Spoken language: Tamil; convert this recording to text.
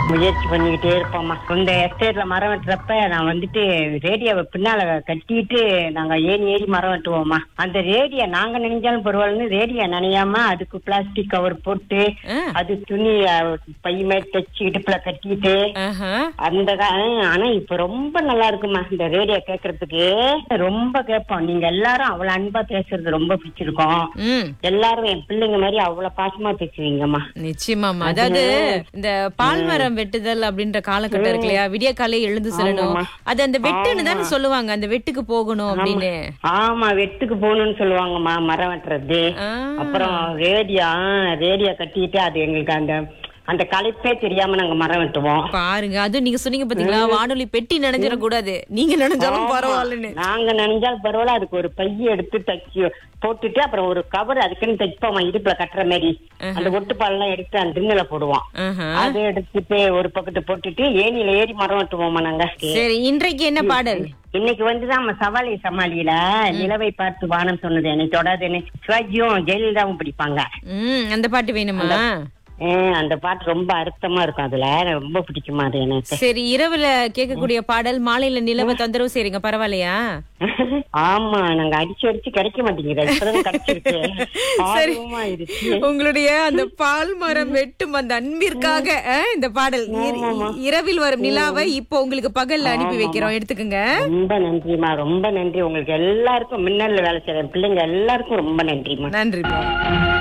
முயற்சி பண்ணிக்கிட்டே இருப்போம்மா இந்த எஸ்டேட்ல மரம் வெட்டுறப்ப நான் வந்துட்டு ரேடியோவை பின்னால கட்டிட்டு நாங்க ஏறி ஏறி மரம் வெட்டுவோம்மா அந்த ரேடியோ நாங்க நினைஞ்சாலும் பரவாயில்லன்னு ரேடியோ நனையாம அதுக்கு பிளாஸ்டிக் கவர் போட்டு ஆ. அது துணி அஹ், பை மாதிரி தச்சு இடுப்புல கட்டிட்டு ஆஹா. அந்த கா- ஆனா இப்ப ரொம்ப நல்லா இருக்குமா இந்த ரேடியோ கேக்குறதுக்கு ரொம்ப கேட்போம் நீங்க எல்லாரும் அவ்வளவு அன்பா பேசுறது ரொம்ப பிடிச்சிருக்கோம் ம் எல்லாரும் என் பிள்ளைங்க மாதிரி அவ்வளவு பாசமா பேசுவீங்கம்மா நிச்சயமாமா அதாவது இந்த பால்மரம் வெட்டுதல் அப்படின்ற காலகட்டம் இருக்கு இல்லையா விடிய காலையே எழுந்து செல்லணும் அது அந்த வெட்டுன்னு தானே சொல்லுவாங்க அந்த வெட்டுக்கு போகணும் அப்படின்னு ஆமா வெட்டுக்கு போகணும்னு சொல்லுவாங்கம்மா மரம் வெட்டுறது ஆ. அப்புறம் ரேடியோ ரேடியோ கட்டிட்டு அது எங்களுக்கு அந்த அந்த களைப்பே தெரியாம நாங்க மரம் வெட்டுவோம் பாருங்க அதுவும் நீங்க சொன்னீங்க பாத்தீங்களா வானொலி பெட்டி நினைஞ்சிட கூடாது நீங்க நினைஞ்சாலும் பரவாயில்லன்னு நாங்க நினைஞ்சால் பரவாயில்ல அதுக்கு ஒரு பைய எடுத்து தைச்சு போட்டுட்டு அப்புறம் ஒரு கவர் அதுக்குன்னு தைப்போம் இடுப்புல கட்டுற மாதிரி அந்த ஒட்டுப்பால் எல்லாம் எடுத்து அந்த திண்ணுல போடுவோம் ஆஹா. அதை எடுத்துட்டு ஒரு பக்கத்து போட்டுட்டு ஏனியில ஏறி மரம் வெட்டுவோமா நாங்க சரி இன்றைக்கு என்ன பாடல் இன்னைக்கு வந்துதான் நம்ம சவாலை சமாளியில நிலவை பார்த்து வானம் சொன்னது என்னை தொடாதுன்னு சிவாஜியும் ஜெயலலிதாவும் பிடிப்பாங்க ம் அந்த பாட்டு வேணுமா ஏன் அந்த பாட்டு ரொம்ப அர்த்தமா இருக்கும் அதுல ரொம்ப பிடிக்குமா அது எனக்கு சரி இரவுல கேட்கக்கூடிய பாடல் மாலையில நிலவ தொந்தரவு செய்றீங்க பரவாயில்லையா ஆமா நாங்க அடிச்சு அடிச்சு கிடைக்க மாட்டேங்குது இப்பதான் கிடைச்சிருக்கு சரி ஆர்வமா ஆயிடுச்சு உங்களுடைய அந்த பால் மரம் வெட்டும் அந்த அன்பிற்காக அஹ், இந்த பாடல் இ- இரவில் வரும் நிலாவை இப்போ உங்களுக்கு பகல்ல அனுப்பி வைக்கிறோம் எடுத்துக்கோங்க ரொம்ப நன்றிமா ரொம்ப நன்றி உங்களுக்கு எல்லாருக்கும் மின்னல்ல வேலை செய்யற பிள்ளைங்க எல்லாருக்கும் ரொம்ப நன்றிமா நன்றி